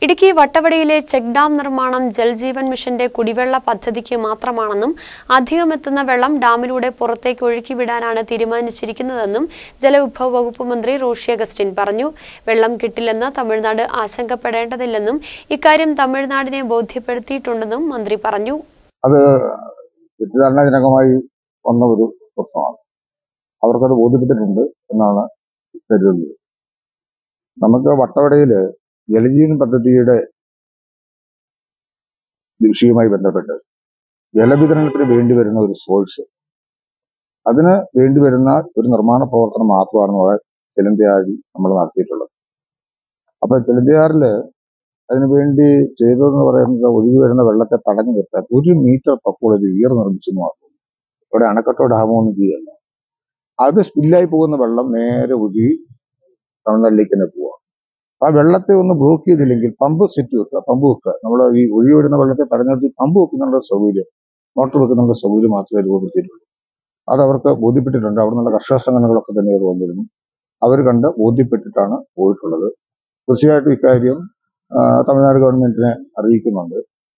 Idukki വട്ടവടയിലെ check dam നിർമ്മാണം ജൽജീവൻ മിഷന്റെ കുടിവെള്ള പദ്ധതിക്ക് മാത്രമാണെന്നും അധികമെത്തുന്ന വെള്ളം ഡാമിലൂടെ പുറത്തേക്ക് ഒഴുക്കിവിടാനാണ് തീരുമാനിച്ചിരിക്കുന്നതെന്നും ജലവിഭവ വകുപ്പ് മന്ത്രി റോഷി അഗസ്റ്റിൻ പറഞ്ഞു വെള്ളം കിട്ടില്ലെന്ന് തമിഴ്നാട് ആശങ്കപ്പെടേണ്ടതില്ലെന്നും ഇക്കാര്യം തമിഴ്നാടിനെ ബോധ്യപ്പെടുത്തിയിട്ടുണ്ടെന്നും മന്ത്രി പറഞ്ഞു തെറ്റിദ്ധാരണാജനകമായി വന്ന ഒരു പ്രശ്നമാണ് അവർക്കത് ബോധ്യപ്പെട്ടിട്ടുണ്ട് എന്നാണ് കരുതുന്നത് നമുക്ക് വട്ടവടയില് ജലജീവൻ പദ്ധതിയുടെ വിഷയവുമായി ബന്ധപ്പെട്ട് ജലവിതരണത്തിന് വേണ്ടി വരുന്ന ഒരു സോഴ്സ് അതിന് വേണ്ടി വരുന്ന ഒരു നിർമ്മാണ പ്രവർത്തനം മാത്രമാണ് നമ്മുടെ ചിലന്തിയാറിൽ നമ്മൾ നടത്തിയിട്ടുള്ളത് അപ്പൊ ചിലന്തിയാറില് അതിനു വേണ്ടി ചെയ്തതെന്ന് പറയുന്നത് ഒഴുകി വരുന്ന വെള്ളത്തെ തടഞ്ഞു നിർത്താൻ ഒരു മീറ്റർ പപ്പോൾ ഒരു ഈർ നിർമ്മിച്ചു എന്ന് മാത്രം ഇവിടെ അണക്കെട്ടോ ഡാമോ ഒന്നും ചെയ്യല്ല അത് സ്പില്ലായി പോകുന്ന വെള്ളം നേരെ ഒഴുകി തമിഴ്നാട്ടിലേക്ക് തന്നെ പോവുക ആ വെള്ളത്തെ ഒന്ന് ബ്ലോക്ക് ചെയ്തില്ലെങ്കിൽ പമ്പ് സെറ്റ് വെക്കുക പമ്പ് വെക്കുക നമ്മൾ ഈ ഒഴുകി വരുന്ന വെള്ളത്തെ തടഞ്ഞു നിർത്തി പമ്പ് വെക്കുന്നുള്ള സൗകര്യം മോട്ടോർ വെക്കുന്നുള്ള സൗകര്യം മാത്രമേ രൂപപ്പെടുത്തിയിട്ടുള്ളൂ അത് അവർക്ക് ബോധ്യപ്പെട്ടിട്ടുണ്ട് അവിടെ നിന്നുള്ള കർഷക സംഘടനകളൊക്കെ തന്നെ അത് വന്നിരുന്നു അവർ കണ്ട് ബോധ്യപ്പെട്ടിട്ടാണ് പോയിട്ടുള്ളത് തീർച്ചയായിട്ടും ഇക്കാര്യം ആ, തമിഴ്നാട് ഗവൺമെന്റിനെ അറിയിക്കുന്നുണ്ട്